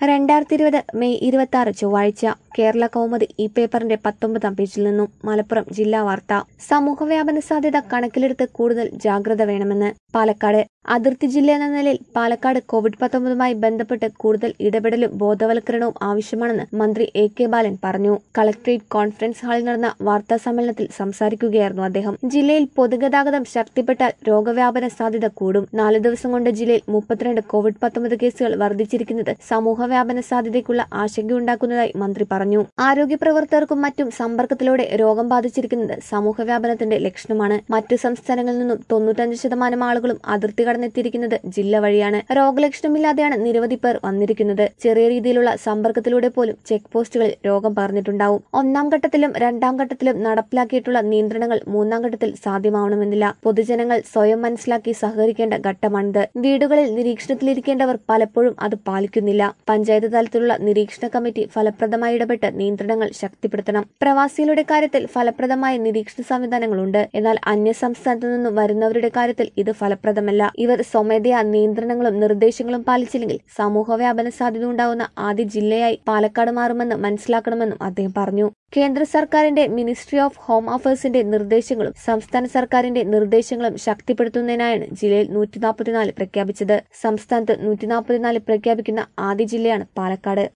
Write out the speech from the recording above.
രണ്ടായിരത്തി ഇരുപത് മെയ് ഇരുപത്തി ആറ് ചൊവ്വാഴ്ച കേരള കൗമുദി ഈ പേപ്പറിന്റെ പത്തൊമ്പതാം പേജിൽ നിന്നും മലപ്പുറം ജില്ലാ വാർത്ത സമൂഹവ്യാപന സാധ്യത കണക്കിലെടുത്ത് കൂടുതൽ ജാഗ്രത വേണമെന്ന് പാലക്കാട് അതിർത്തി ജില്ല എന്ന നിലയിൽ പാലക്കാട് കോവിഡ് പത്തൊമ്പതുമായി ബന്ധപ്പെട്ട് കൂടുതൽ ഇടപെടലും ബോധവൽക്കരണവും ആവശ്യമാണെന്ന് മന്ത്രി എ കെ ബാലൻ പറഞ്ഞു കളക്ടറേറ്റ് കോൺഫറൻസ് ഹാളിൽ നടന്ന വാർത്താ സമ്മേളനത്തിൽ സംസാരിക്കുകയായിരുന്നു അദ്ദേഹം ജില്ലയിൽ പൊതുഗതാഗതം ശക്തിപ്പെട്ടാൽ രോഗവ്യാപന സാധ്യത കൂടും നാല് ദിവസം കൊണ്ട് ജില്ലയിൽ മുപ്പത്തിരണ്ട് കോവിഡ് പത്തൊമ്പത് കേസുകൾ വർദ്ധിച്ചിരിക്കുന്നത് സമൂഹവ്യാപന സാധ്യതയ്ക്കുള്ള ആശങ്കയുണ്ടാക്കുന്നതായി മന്ത്രി പറഞ്ഞു ആരോഗ്യ പ്രവർത്തകർക്കും മറ്റും സമ്പർക്കത്തിലൂടെ രോഗം ബാധിച്ചിരിക്കുന്നത് സമൂഹവ്യാപനത്തിന്റെ ലക്ഷണമാണ് മറ്റു സംസ്ഥാനങ്ങളിൽ നിന്നും തൊണ്ണൂറ്റഞ്ച് ശതമാനം ആളുകളും അതിർത്തി കടന്നെത്തിയിരിക്കുന്നത് ജില്ല വഴിയാണ് രോഗലക്ഷണമില്ലാതെയാണ് നിരവധി പേർ വന്നിരിക്കുന്നത് ചെറിയ രീതിയിലുള്ള സമ്പർക്കത്തിലൂടെ പോലും ചെക്ക് പോസ്റ്റുകളിൽ രോഗം പകർന്നിട്ടുണ്ടാവും ഒന്നാം ഘട്ടത്തിലും രണ്ടാം ഘട്ടത്തിലും നടപ്പിലാക്കിയിട്ടുള്ള നിയന്ത്രണങ്ങൾ മൂന്നാം ഘട്ടത്തിൽ സാധ്യമാവണമെന്നില്ല പൊതുജനങ്ങൾ സ്വയം മനസ്സിലാക്കി സഹകരിക്കേണ്ട ഘട്ടമാണിത് വീടുകളിൽ നിരീക്ഷണത്തിലിരിക്കേണ്ടവർ പലപ്പോഴും അത് പാലിക്കുന്നില്ല പഞ്ചായത്ത് തലത്തിലുള്ള നിരീക്ഷണ കമ്മിറ്റി ഫലപ്രദമായി ഇടപെട്ട് നിയന്ത്രണങ്ങൾ ശക്തിപ്പെടുത്തണം പ്രവാസികളുടെ കാര്യത്തിൽ ഫലപ്രദമായ നിരീക്ഷണ സംവിധാനങ്ങളുണ്ട് എന്നാൽ അന്യ സംസ്ഥാനത്തു നിന്നും വരുന്നവരുടെ കാര്യത്തിൽ ഇത് ഫലപ്രദമല്ല ഇവർ സ്വമേധയാ നിയന്ത്രണങ്ങളും നിർദ്ദേശങ്ങളും പാലിച്ചില്ലെങ്കിൽ സമൂഹവ്യാപന സാധ്യത ഉണ്ടാകുന്ന ആദ്യ ജില്ലയായി പാലക്കാട് മാറുമെന്ന് മനസ്സിലാക്കണമെന്നും അദ്ദേഹം പറഞ്ഞു കേന്ദ്ര സർക്കാരിന്റെ മിനിസ്ട്രി ഓഫ് ഹോം അഫയേഴ്സിന്റെ നിർദ്ദേശങ്ങളും സംസ്ഥാന സർക്കാരിന്റെ നിർദ്ദേശങ്ങളും ശക്തിപ്പെടുത്തുന്നതിനായാണ് ജില്ലയിൽ നൂറ്റി നാൽപ്പത്തിനാല് പ്രഖ്യാപിച്ചത് സംസ്ഥാനത്ത് നൂറ്റി നാൽപ്പത്തിനാല് പ്രഖ്യാപിക്കുന്ന ആദ്യ ജില്ലയാണ് പാലക്കാട്